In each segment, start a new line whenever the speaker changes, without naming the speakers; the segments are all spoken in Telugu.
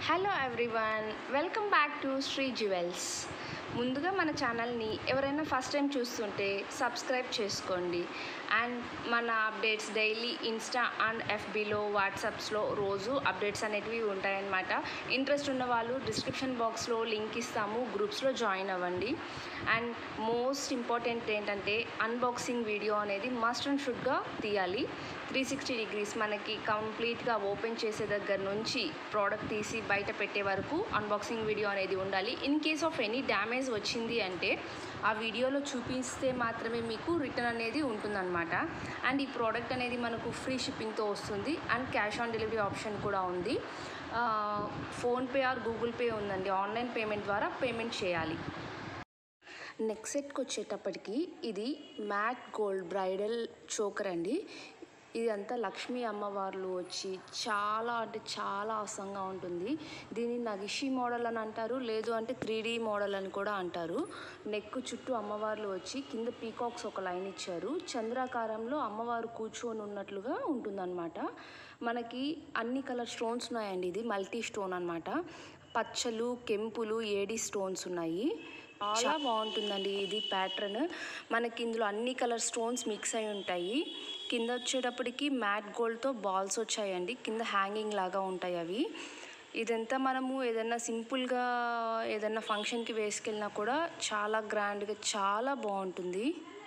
hello everyone welcome back to Shri jewels ముందుగా మన ఛానల్ని ఎవరైనా ఫస్ట్ టైం చూస్తుంటే సబ్స్క్రైబ్ చేసుకోండి అండ్ మన అప్డేట్స్ డైలీ ఇన్స్టా అండ్ ఎఫ్బీలో వాట్సాప్స్లో రోజు అప్డేట్స్ అనేటివి ఉంటాయన్నమాట ఇంట్రెస్ట్ ఉన్న వాళ్ళు డిస్క్రిప్షన్ బాక్స్లో లింక్ ఇస్తాము గ్రూప్స్లో జాయిన్ అవ్వండి అండ్ మోస్ట్ ఇంపార్టెంట్ ఏంటంటే అన్బాక్సింగ్ వీడియో అనేది మస్ట్ అండ్ షుడ్గా తీయాలి త్రీ సిక్స్టీ డిగ్రీస్ మనకి కంప్లీట్గా ఓపెన్ చేసే దగ్గర నుంచి ప్రోడక్ట్ తీసి బయట పెట్టే వరకు అన్బాక్సింగ్ వీడియో అనేది ఉండాలి in case of any damage వచ్చింది అంటే ఆ వీడియోలో చూపిస్తే మాత్రమే మీకు రిటర్న్ అనేది ఉంటుందన్నమాట అండ్ ఈ ప్రోడక్ట్ అనేది మనకు ఫ్రీ షిప్పింగ్తో వస్తుంది and cash on delivery option కూడా ఉంది ఫోన్పే ఆర్ గూగుల్ పే ఉందండి ఆన్లైన్ పేమెంట్ ద్వారా పేమెంట్ చేయాలి నెక్స్ట్ సెట్కి వచ్చేటప్పటికి ఇది మ్యాట్ గోల్డ్ బ్రైడల్ చోకర్ అండి ఇదంతా లక్ష్మీ అమ్మవార్లు వచ్చి చాలా అంటే చాలా అవసరంగా ఉంటుంది దీన్ని నగిషి మోడల్ అని అంటారు లేదు అంటే త్రీ డీ మోడల్ అని కూడా అంటారు నెక్ చుట్టూ అమ్మవార్లు వచ్చి కింద పీకాక్స్ ఒక లైన్ ఇచ్చారు చంద్రాకారంలో అమ్మవారు కూర్చొని ఉన్నట్లుగా ఉంటుందన్నమాట మనకి అన్ని కలర్ స్టోన్స్ ఉన్నాయండి ఇది మల్టీ స్టోన్ అనమాట పచ్చలు కెంపులు ఏడి స్టోన్స్ ఉన్నాయి చాలా బాగుంటుందండి ఇది ప్యాటర్న్ మనకి ఇందులో అన్ని కలర్ స్టోన్స్ మిక్స్ అయి ఉంటాయి కింద వచ్చేటప్పటికి మ్యాట్ గోల్డ్తో బాల్స్ వచ్చాయండి కింద హ్యాంగింగ్ లాగా ఉంటాయి అవి ఇదంతా మనము ఏదైనా సింపుల్గా ఏదైనా ఫంక్షన్కి వేసుకెళ్ళినా కూడా చాలా గ్రాండ్గా చాలా బాగుంటుంది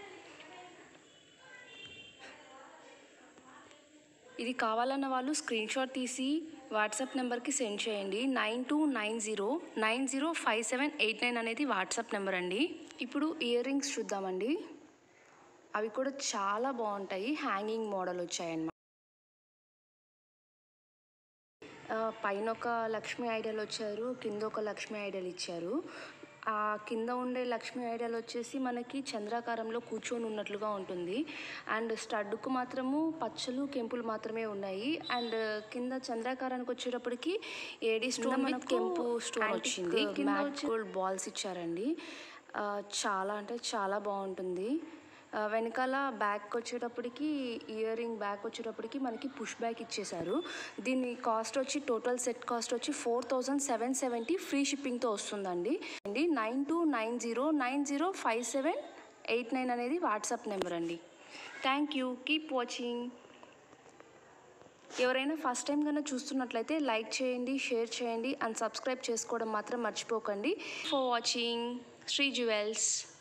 ఇది కావాలన్న వాళ్ళు స్క్రీన్ షాట్ తీసి వాట్సాప్ నెంబర్కి సెండ్ చేయండి nine two nine zero nine zero five seven eight nine అనేది వాట్సాప్ నెంబర్ అండి ఇప్పుడు ఇయర్ రింగ్స్ చూద్దామండి అవి కూడా చాలా బాగుంటాయి హ్యాంగింగ్ మోడల్ వచ్చాయన్నమాట ఆ, పైన ఒక లక్ష్మీ ఐడల్ వచ్చారు కింద ఒక లక్ష్మీ ఐడల్ ఇచ్చారు ఆ కింద ఉండే లక్ష్మీ ఐడల్ వచ్చేసి మనకి చంద్రాకారంలో కూర్చొని ఉన్నట్లుగా ఉంటుంది అండ్ స్టడ్కు మాత్రము పచ్చలు కెంపులు మాత్రమే ఉన్నాయి అండ్ కింద చంద్రాకారానికి వచ్చేటప్పటికి ఏడి స్టోన్ మనకు కెంపు స్టోన్ వచ్చింది కింద గోల్డ్ బాల్స్ ఇచ్చారండి ఆ, చాలా అంటే చాలా బాగుంటుంది ఆ, వెనకాల బ్యాక్ వచ్చేటప్పటికి ఇయర్ రింగ్ బ్యాక్ వచ్చేటప్పటికి మనకి పుష్ బ్యాక్ ఇచ్చేశారు దీని కాస్ట్ వచ్చి టోటల్ సెట్ కాస్ట్ వచ్చి four thousand seven seventy free షిప్పింగ్తో వస్తుందండి అండి nine two nine zero nine zero five seven eight nine అనేది వాట్సాప్ నెంబర్ అండి థ్యాంక్ యూ కీప్ వాచింగ్ ఎవరైనా ఫస్ట్ టైం కన్నా చూస్తున్నట్లయితే లైక్ చేయండి షేర్ చేయండి అండ్ సబ్స్క్రైబ్ చేసుకోవడం మాత్రం మర్చిపోకండి ఫర్ వాచింగ్ శ్రీ జ్యువెల్స్